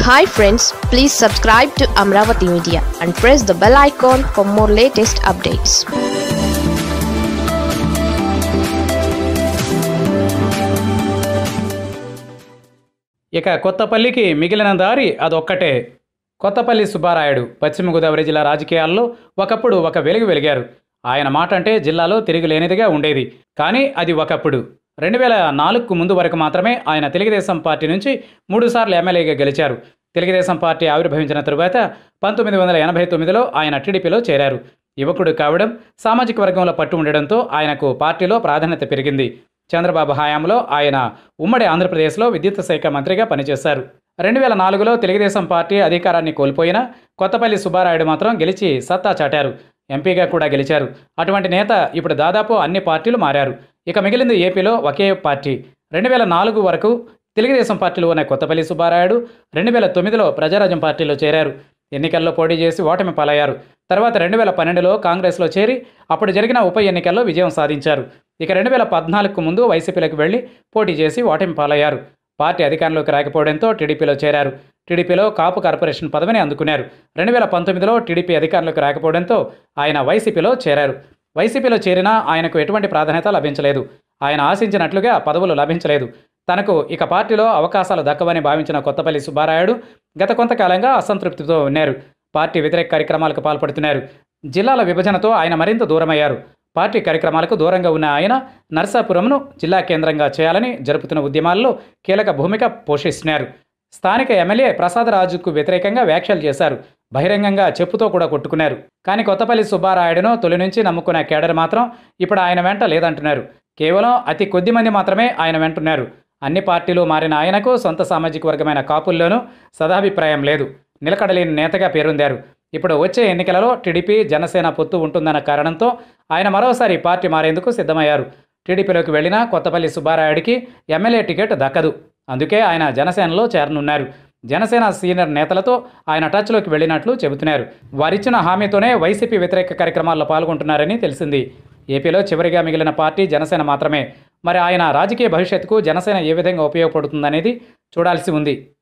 hi friends please subscribe to Amaravati media and press the bell icon for more latest updates ఇక కొత్తపల్లికి మిగిలిన దారి అదొక్కటే కొత్తపల్లి సుబ్బారాయుడు పశ్చిమ గోదావరి జిల్లా రాజకీయాల్లో ఒకప్పుడు ఒక వెలుగు వెలిగారు ఆయన మాట అంటే జిల్లాలో తిరుగులేనిదిగా ఉండేది కానీ అది ఒకప్పుడు రెండు వేల నాలుగుకు ముందు వరకు మాత్రమే ఆయన తెలుగుదేశం పార్టీ నుంచి మూడుసార్లు ఎమ్మెల్యేగా గెలిచారు తెలుగుదేశం పార్టీ ఆవిర్భవించిన తరువాత పంతొమ్మిది వందల ఎనభై తొమ్మిదిలో ఆయన టీడీపీలో చేరారు యువకుడు కావడం సామాజిక వర్గంలో పట్టు ఉండడంతో ఆయనకు పార్టీలో ప్రాధాన్యత పెరిగింది చంద్రబాబు హయాంలో ఆయన ఉమ్మడి ఆంధ్రప్రదేశ్లో విద్యుత్ శాఖ మంత్రిగా పనిచేశారు రెండు వేల నాలుగులో తెలుగుదేశం పార్టీ అధికారాన్ని కోల్పోయినా కొత్తపల్లి సుబ్బారాయుడు మాత్రం గెలిచి సత్తా చాటారు ఎంపీగా కూడా గెలిచారు అటువంటి నేత ఇప్పుడు దాదాపు అన్ని పార్టీలు మారారు ఇక మిగిలింది ఏపీలో ఒకే పార్టీ రెండు వేల నాలుగు వరకు తెలుగుదేశం పార్టీలో ఉన్న కొత్తపల్లి సుబ్బారాయుడు రెండు వేల తొమ్మిదిలో ప్రజారాజ్యం పార్టీలో చేరారు ఎన్నికల్లో పోటీ చేసి ఓటమి పాలయ్యారు తర్వాత రెండు వేల పన్నెండులో కాంగ్రెస్లో చేరి అప్పుడు జరిగిన ఉప ఎన్నికల్లో విజయం సాధించారు ఇక రెండు వేల పద్నాలుగుకు ముందు వైసీపీలోకి వెళ్లి పోటీ చేసి ఓటమి పాలయ్యారు పార్టీ అధికారంలోకి రాకపోవడంతో టీడీపీలో చేరారు టీడీపీలో కాపు కార్పొరేషన్ పదవిని అందుకున్నారు రెండు వేల పంతొమ్మిదిలో టీడీపీ అధికారంలోకి రాకపోవడంతో ఆయన వైసీపీలో చేరారు వైసీపీలో చేరినా ఆయనకు ఎటువంటి ప్రాధాన్యత లభించలేదు ఆయన ఆశించినట్లుగా పదవులు లభించలేదు తనకు ఇక పార్టీలో అవకాశాలు దక్కవని భావించిన కొత్తపల్లి సుబ్బారాయుడు గత కొంతకాలంగా అసంతృప్తితో ఉన్నారు పార్టీ వ్యతిరేక కార్యక్రమాలకు పాల్పడుతున్నారు జిల్లాల విభజనతో ఆయన మరింత దూరమయ్యారు పార్టీ కార్యక్రమాలకు దూరంగా ఉన్న ఆయన నర్సాపురంను జిల్లా కేంద్రంగా చేయాలని జరుపుతున్న ఉద్యమాల్లో కీలక భూమిక పోషిస్తున్నారు స్థానిక ఎమ్మెల్యే ప్రసాదరాజుకు వ్యతిరేకంగా వ్యాఖ్యలు చేశారు బహిరంగంగా చెప్పుతో కూడా కొట్టుకున్నారు కానీ కొత్తపల్లి సుబ్బారాయుడును తొలి నుంచి నమ్ముకున్న కేడర్ మాత్రం ఇప్పుడు ఆయన వెంట లేదంటున్నారు కేవలం అతి కొద్ది మంది మాత్రమే ఆయన వెంటున్నారు అన్ని పార్టీలు మారిన ఆయనకు సొంత సామాజిక వర్గమైన కాపుల్లోనూ సదాభిప్రాయం లేదు నిలకడలేని నేతగా పేరొందారు ఇప్పుడు వచ్చే ఎన్నికలలో టీడీపీ జనసేన పొత్తు ఉంటుందన్న కారణంతో ఆయన మరోసారి పార్టీ మారేందుకు సిద్ధమయ్యారు టీడీపీలోకి వెళ్లిన కొత్తపల్లి సుబ్బారాయుడికి ఎమ్మెల్యే టికెట్ దక్కదు అందుకే ఆయన జనసేనలో చేరనున్నారు జనసేన సీనియర్ నేతలతో ఆయన టచ్లోకి వెళ్ళినట్లు చెబుతున్నారు వారిచ్చిన హామీతోనే వైసీపీ వ్యతిరేక కార్యక్రమాల్లో పాల్గొంటున్నారని తెలిసింది ఏపీలో చివరిగా మిగిలిన పార్టీ జనసేన మాత్రమే మరి ఆయన రాజకీయ భవిష్యత్తుకు జనసేన ఏ విధంగా ఉపయోగపడుతుందనేది చూడాల్సి ఉంది